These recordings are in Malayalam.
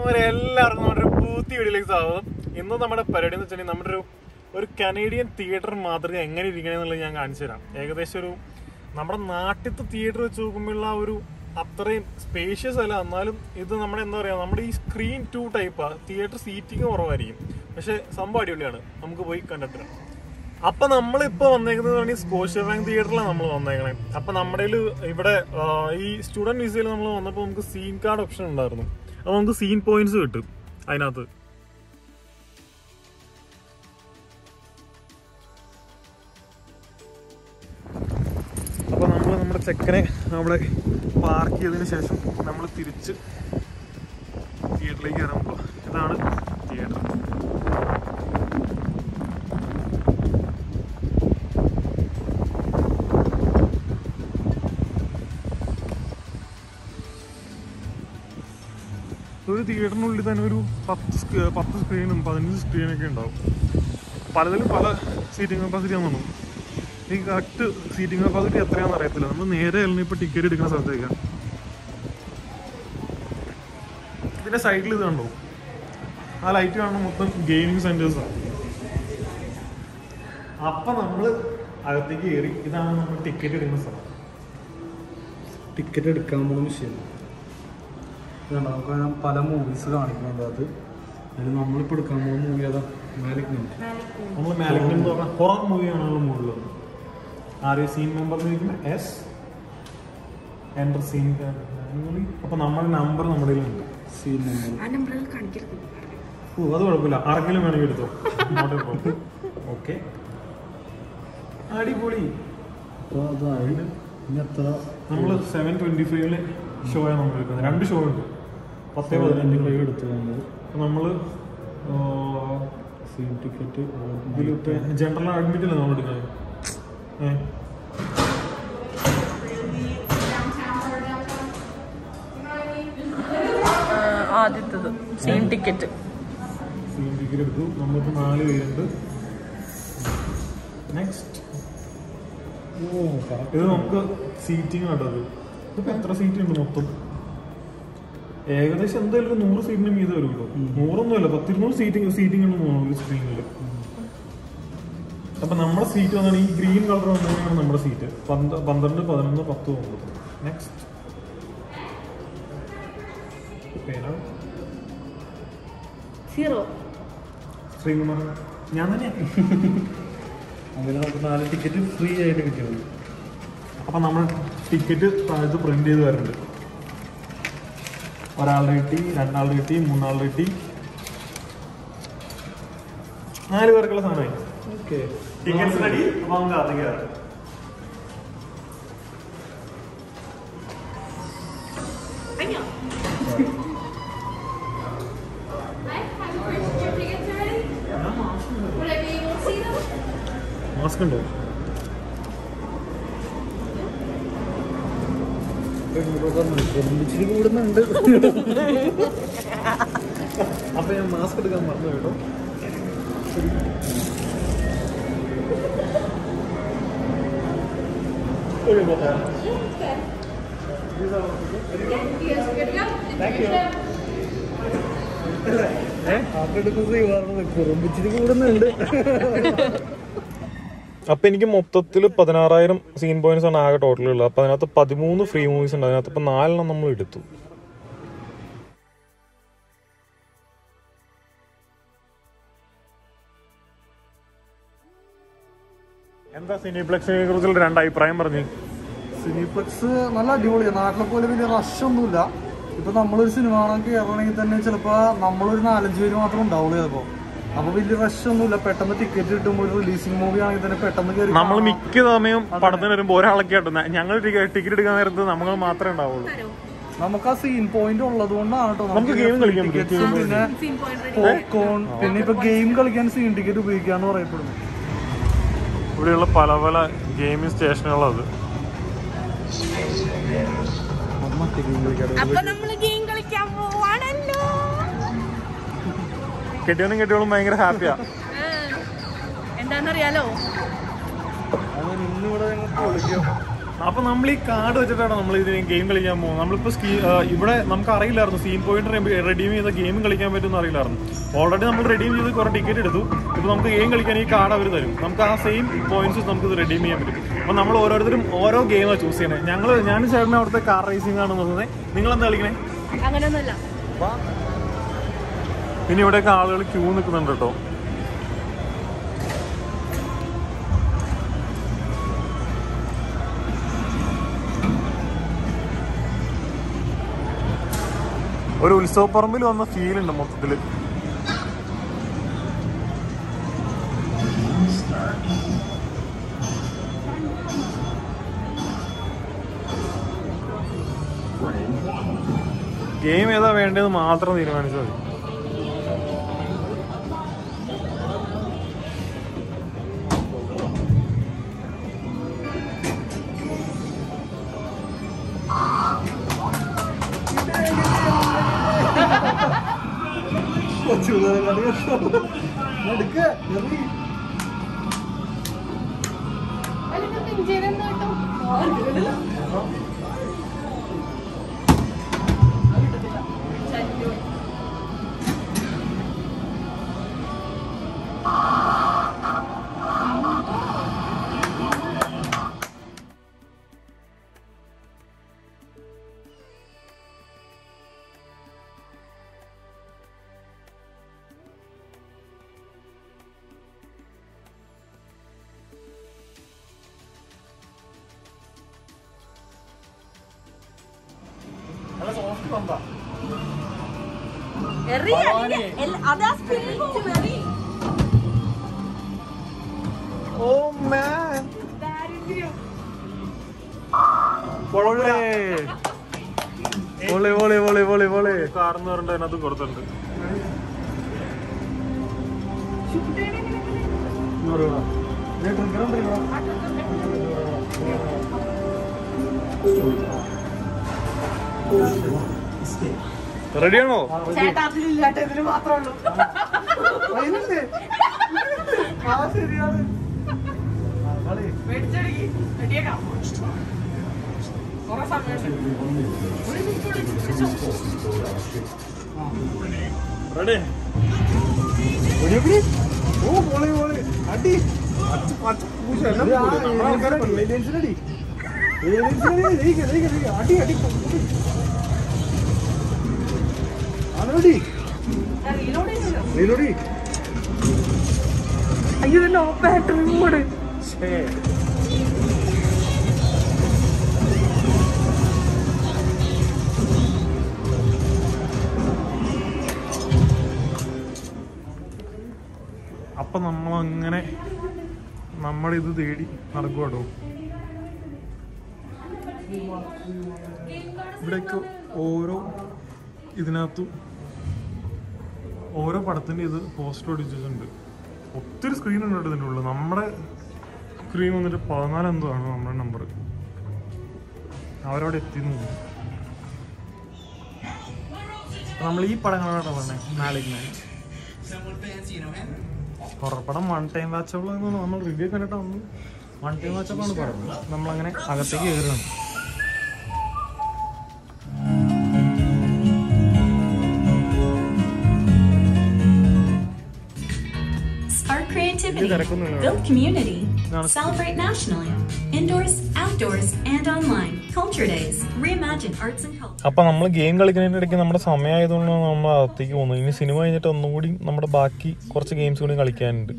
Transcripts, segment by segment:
പ്രിയമുള്ളവരെ എല്ലാവർക്കും നമ്മുടെ ഒരു പൂത്തി വീഡിയോയിലേക്ക് സ്വാഗതം ഇന്ന് നമ്മുടെ പരിപാടി എന്ന് വെച്ചിട്ടുണ്ടെങ്കിൽ നമ്മുടെ ഒരു ഒരു കനേഡിയൻ തിയേറ്റർ മാതൃക എങ്ങനെ ഇരിക്കണം എന്നുള്ളത് ഞാൻ കാണിച്ചു തരാം ഏകദേശം ഒരു നമ്മുടെ നാട്ടിലത്തെ തിയേറ്റർ വെച്ച് നോക്കുമ്പോഴുള്ള ആ ഒരു അത്രയും സ്പേഷ്യസ് അല്ല എന്നാലും ഇത് നമ്മുടെ എന്താ പറയാ നമ്മുടെ ഈ സ്ക്രീൻ ടു ടൈപ്പാ തിയേറ്റർ സീറ്റിംഗ് കുറവായിരിക്കും പക്ഷെ സംഭവം അടിപൊളിയാണ് നമുക്ക് പോയി കണ്ടിട്ട് വരാം. അപ്പൊ നമ്മളിപ്പോ വന്നേക്കുന്നത് പറഞ്ഞാൽ സ്കോഷ്യ ബാങ്ക് തിയേറ്ററിലാണ് നമ്മൾ വന്നേക്കണേ അപ്പൊ നമ്മുടെ കയ്യില് ഇവിടെ ആ, ഈ സ്റ്റുഡന്റ് വിസയിൽ നമ്മൾ വന്നപ്പോൾ നമുക്ക് സീൻ കാർഡ് ഓപ്ഷൻ ഉണ്ടായിരുന്നു അപ്പൊ നമുക്ക് സീൻ പോയിന്റ്സ് കിട്ടും അതിനകത്ത് അപ്പൊ നമ്മൾ നമ്മുടെ ചെക്കനെ അവിടെ പാർക്ക് ചെയ്തതിന് ശേഷം നമ്മൾ തിരിച്ച് തിയേറ്ററിലേക്ക് കയറാൻ പോവാ ഇതാണ് തിയേറ്റർ ഒരു തിയേറ്ററിനുള്ളിൽ തന്നെ ഒരു പത്ത് സ്ക്രീ- പത്ത് സ്ക്രീനും പതിനഞ്ച് സ്ക്രീനൊക്കെ ഉണ്ടാവും പലതിലും പല സീറ്റിംഗ് കപ്പാസിറ്റി ആണെന്നു ഈ കറക്റ്റ് സീറ്റിംഗ് കപ്പാസിറ്റി എത്രയാണെന്ന് അറിയത്തില്ല നമ്മൾ നേരെ അല്ല ഇപ്പോൾ ടിക്കറ്റ് എടുക്കുന്ന സ്ഥലത്തേക്കാണ് ഇതിന്റെ സൈഡിൽ ഇത് കണ്ടോ ആ ലൈറ്റ് കാണുന്ന മൊത്തം ഗെയിമിംഗ് സെന്റേഴ്സ് ആണ് അപ്പൊ നമ്മള് അകത്തേക്ക് കയറി ഇതാണ് നമ്മൾ ടിക്കറ്റ് എടുക്കുന്ന സ്ഥലം ടിക്കറ്റ് എടുക്കാൻ പോകുന്ന വിഷയം ഇതാണ് നമുക്ക് അതിനകത്ത് പല മൂവീസ് കാണിക്കുന്നുണ്ട് അത് അതിൽ നമ്മളിപ്പോൾ എടുക്കാൻ പോകുന്ന മൂവി അതാ മാലിക് മിനിറ്റ് നമ്മൾ മാലിക്കിൻ എന്ന് പറഞ്ഞ ഹൊറർ മൂവിയാണ് നമ്മൾ മുകളിലുള്ളത് ആദ്യം Scene number S enter Scene അപ്പൊ നമ്മുടെ നമ്പർ നമ്മുടെ കയ്യിലുണ്ട് സീൻ നമ്പർ ആ നമ്പറുകൾ കാണിക്കരുത് ഓ അത് കുഴപ്പമില്ല ആർക്കെങ്കിലും വേണമെങ്കിൽ എടുത്തോ ഓക്കെ അടിപൊളി അപ്പോൾ അതായി ഇനി എത്ര നമ്മൾ സെവൻ ട്വന്റി ഫൈവില് ഷോ ആണ് നമ്മൾ എടുക്കുന്നത് രണ്ട് ഷോ ഉണ്ട് പത്തേ പതിനഞ്ച് ഫൈവ് എടുത്തു നമ്മൾ നമ്മൾ സീൻ ടിക്കറ്റ് ഇതിലിപ്പോ ജനറൽ അഡ്മിറ്റില്ല നമ്മൾ എടുക്കുന്നത് ഏഹ് ആദ്യത്തത് സെയിം ടിക്കറ്റ് സീൻ ടിക്കറ്റ് എടുത്തു നമുക്ക് നാല് പേരുണ്ട് നെക്സ്റ്റ് ഓ ഇത് നമുക്ക് സീറ്റിംഗ് ആട്ടത് ഇതിപ്പോ എത്ര സീറ്റ് ഉണ്ട് മൊത്തം ഏകദേശം എന്തായാലും ഒരു നൂറ് സീറ്റിന് മീതെ വരുമല്ലോ നൂറൊന്നും അല്ല പത്തിരുന്നൂറ് സീറ്റിംഗ് സീറ്റിംഗ് ഉണ്ട് തോന്നുന്നു ഒരു സ്ക്രീനിൽ അപ്പൊ നമ്മുടെ സീറ്റ് വന്നാണ് ഈ ഗ്രീൻ കളർ വന്നതാണ് നമ്മുടെ സീറ്റ് പന്ത്രണ്ട് പതിനൊന്ന് പത്ത് ഒമ്പത് നെക്സ്റ്റ് പേന സീറോ ശ്രീകുമാർ ഞാൻ തന്നെയാ അങ്ങനെ നമുക്ക് നാല് ടിക്കറ്റ് ഫ്രീ ആയിട്ട് കിട്ടിയത് അപ്പൊ നമ്മൾ ടിക്കറ്റ് താഴത്ത് പ്രിന്റ് ചെയ്ത് വരുന്നുണ്ട് ഒരാളുടെ കിട്ടി രണ്ടാളുടെ കിട്ടി മൂന്നാളുടെ കിട്ടി നാല് പേർക്കുള്ള സാധനമായി ഓക്കെ ടിക്കറ്റ്സ് റെഡി അപ്പൊ നമുക്ക് അകത്തേക്ക് കയറാം അയ്യോ മാസ്ക് ഉണ്ടോ ഇച്ചിരി കൂടുന്നുണ്ട് അപ്പൊ ഞാൻ മാസ്ക് എടുക്കാൻ മറന്നു കേട്ടോ ഇച്ചിരി കൂടുന്നുണ്ട് അപ്പൊ എനിക്ക് മൊത്തത്തിൽ പതിനാറായിരം സീൻ പോയിന്റ്സ് ആണ് ആകെ ടോട്ടൽ ഉള്ളത് അപ്പൊ അതിനകത്ത് പതിമൂന്ന് ഫ്രീ മൂവീസ് ഉണ്ട് അതിനകത്ത് ഇപ്പൊ നാലെണ്ണം നമ്മൾ എടുത്തു എന്താ സിനിപ്ലെക്സിനെ കുറിച്ചുള്ള രണ്ട് അഭിപ്രായം പറഞ്ഞു സിനിപ്ലക്സ് നല്ല അടിപൊളിയാണ് നാട്ടിലെ പോലെ വലിയ റഷ് ഒന്നുമില്ല ഇപ്പൊ നമ്മളൊരു സിനിമ കാണാൻ കയറണമെങ്കിൽ തന്നെ ചിലപ്പോ നമ്മളൊരു നാലഞ്ച് പേര് മാത്രം ഉണ്ടാവുള്ളൂ ചിലപ്പോ അപ്പൊ വലിയ റഷ് ഒന്നുമില്ല പെട്ടെന്ന് ടിക്കറ്റ് കിട്ടുമ്പോൾ ഒരു റിലീസിംഗ് മൂവി ആണെങ്കിൽ തന്നെ പെട്ടെന്ന് കയറി നമ്മൾ കാണാം. മിക്ക സമയം പടത്തിന് വരുമ്പോൾ ഒരാളൊക്കെ ആട്ടോ ഞങ്ങൾ ടിക്കറ്റ് എടുക്കാൻ നേരത്ത് നമ്മൾ മാത്രമേ ഉണ്ടാവുള്ളൂ നമുക്ക് ആ സീൻ പോയിന്റ് ഉള്ളത് കൊണ്ടാണ് കേട്ടോ നമുക്ക് game കളിക്കാൻ പറ്റും. ടിക്കറ്റ്സും പിന്നെ സീൻ പോയിന്റ് പോപ്കോൺ പിന്നെ ഇപ്പൊ ഗെയിം കളിക്കാൻ സീൻ ടിക്കറ്റ് ഉപയോഗിക്കാന്ന് പറയപ്പെടുന്നു ഇവിടെയുള്ള പല പല ഗെയിമിംഗ് സ്റ്റേഷനുകളത് മറ്റേ ഗെയിം കളിക്കാൻ അപ്പൊ നമ്മള് ഗെയിം കളിക്കാൻ പോവാണല്ലോ കെട്ടിയവനും കെട്ടിയോളും ഭയങ്കര ഹാപ്പിയാ ആ. എന്താന്നറിയാലോ അത് ഇന്നിവിടെ ഞങ്ങൾ പൊളിക്കും അപ്പൊ നമ്മൾ ഈ കാർഡ് വെച്ചിട്ടാണ് നമ്മൾ ഇതിന് ഗെയിം കളിക്കാൻ പോകുന്നത് നമ്മളിപ്പോ സ്കീ ആ, ഇവിടെ നമുക്ക് അറിയില്ലായിരുന്നു സീൻ പോയിന്റ് റെഡീം ചെയ്ത ഗെയിം കളിക്കാൻ പറ്റുമെന്ന് അറിയില്ലായിരുന്നു ഓൾറെഡി നമ്മൾ റെഡീം ചെയ്ത് കുറെ ടിക്കറ്റ് എടുത്തു ഇപ്പൊ നമുക്ക് ഗെയിം കളിക്കാൻ ഈ കാർഡ് അവർ തരും നമുക്ക് ആ സെയിം പോയിന്റ്സ് നമുക്ക് ഇത് റെഡീം ചെയ്യാൻ പറ്റും അപ്പൊ നമ്മൾ ഓരോരുത്തരും ഓരോ ഗെയിമാണ് ചൂസ് ചെയ്യണേ ഞങ്ങൾ ഞാനും ചേട്ടനും അവിടുത്തെ കാർ റേസിംഗ് ആണ് നോക്കുന്നത് നിങ്ങൾ എന്താ കളിക്കണേ അങ്ങനെയൊന്നുമല്ല പിന്നെ ഇവിടെയൊക്കെ ആളുകൾ ക്യൂ നിൽക്കുന്നുണ്ട് കേട്ടോ ഒരു ഉത്സവപ്പറമ്പിൽ വന്ന ഫീൽ ഉണ്ട് മൊത്തത്തില് ഗെയിം ഏതാ വേണ്ടതെന്ന് മാത്രം തീരുമാനിച്ചാൽ മതി കൊച്ചു പിള്ളേരെ കളി കേട്ടോ. എടുക്ക, എറി. നല്ല സോഫ്റ്റ് പന്താ എറി അല്ലെങ്കിൽ എല്ല- അതാ സ്പിന്നിങ് എറി ഓ മാൻ ദാരിദ്ര്യം പൊളേ പൊളി പൊളി പൊളി പൊളി പൊളി കാർന്ന് പറഞ്ഞിട്ട് അതിനകത്ത് കൊടുത്തിട്ടുണ്ട് നൂറ് രൂപ. ദേ trigger ഉണ്ട് ഇവിടെ. റെഡിയാണോ ചേട്ടാ അതിലില്ലാട്ടെ ഇതിന് മാത്രമേ ഉള്ളൂ അതിനുണ്ട്. ആ, ശരിയാണ്. ആ, കളി. മേടിച്ചെടുക്കി റെഡിയാക്കാം കുറെ സമയമുണ്ട് ഒരു മിനിറ്റ് റെഡി ഓ, പൊളി, പൊളി. അടി. ഇത് ആ aliens- aliens ന് അടി. aliens ന് അടി. ജയിക്ക്, ജയിക്ക്, ജയിക്ക്. അടി, അടി. അവനടി. റീലോഡ് ചെയ്യുന്നല്ലോ നീലൊടി. അയ്യോ നോ ബാറ്ററി മോഡ് അപ്പൊ നമ്മൾ അങ്ങനെ നമ്മളിത് തേടി നടക്കുവാടോ ഇവിടെയൊക്കെ ഓരോ ഇതിനകത്തും ഓരോ പടത്തിന്റെ ഇത് പോസ്റ്റർ ഒടിച്ചിട്ടുണ്ട് ഒത്തിരി സ്ക്രീൻ ഉണ്ട് കേട്ടോ ഇതിൻ്റെ ഉള്ളിൽ നമ്മുടെ സ്ക്രീൻ വന്നിട്ട് പതിനാല് എന്തോ ആണ് നമ്മുടെ നമ്പർ അവരവിടെ എത്തി നമ്മൾ ഈ പടങ്ങളാണ് പറഞ്ഞത് നാളേക്ക് പുറപ്പടം വൺ ടൈം വാച്ചബിൾ എന്ന് നമ്മൾ റിവ്യൂ കണ്ടിട്ട് വന്നു വൺ ടൈം വാച്ചബിൾ ആണ് പറഞ്ഞത് നമ്മളങ്ങനെ അകത്തേക്ക് കയറുകയാണ് Spark creativity, ഇത് തിരക്കൊന്നുമില്ല. build community, ഇതാണ് celebrate nationally, indoors, outdoors, and online. Culture Days, reimagine arts and culture. അപ്പൊ നമ്മൾ ഗെയിം കളിക്കുന്നതിന്റെ ഇടയ്ക്ക് നമ്മുടെ സമയമായതുകൊണ്ട് നമ്മൾ അകത്തേക്ക് പോകുന്നു ഇനി സിനിമ കഴിഞ്ഞിട്ട് ഒന്നുകൂടി നമ്മുടെ ബാക്കി കുറച്ച് ഗെയിംസ് കൂടി കളിക്കാനുണ്ട്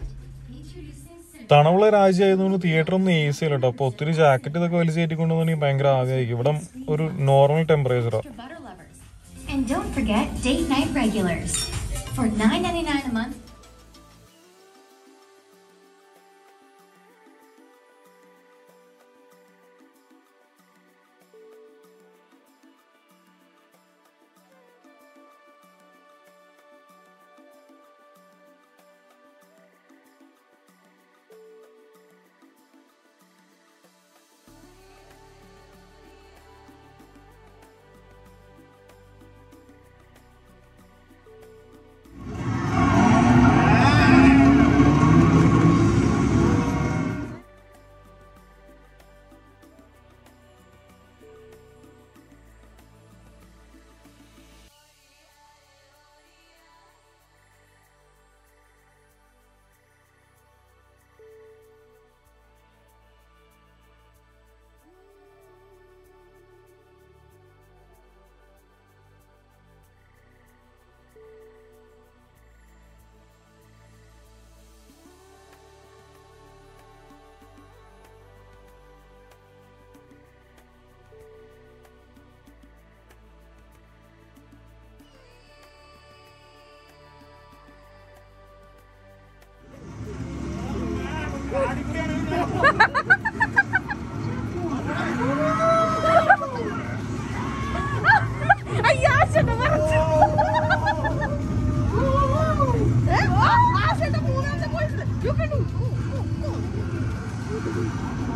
തണുള്ള രാജ്യമായതുകൊണ്ട് തിയേറ്റർ ഒന്നും എ സി അല്ല കേട്ടോ അപ്പൊ ഒത്തിരി ജാക്കറ്റ് ഇതൊക്കെ വലിച്ചു കയറ്റിക്കൊണ്ടുവന്നെങ്കിൽ ഭയങ്കര ആഗ്രഹിക്കും ഇവിടെ ഒരു നോർമൽ ടെമ്പറേച്ചറാണ് butter lovers. And don't forget date night regulars. For $9.99 a month,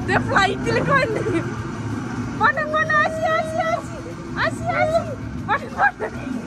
ഫ്ലൈറ്റിലൊക്കെ വന്ന് പണം കൊണ്ട് ആശി ആശി ആശി ആശി ആശി പണം കൊണ്ട്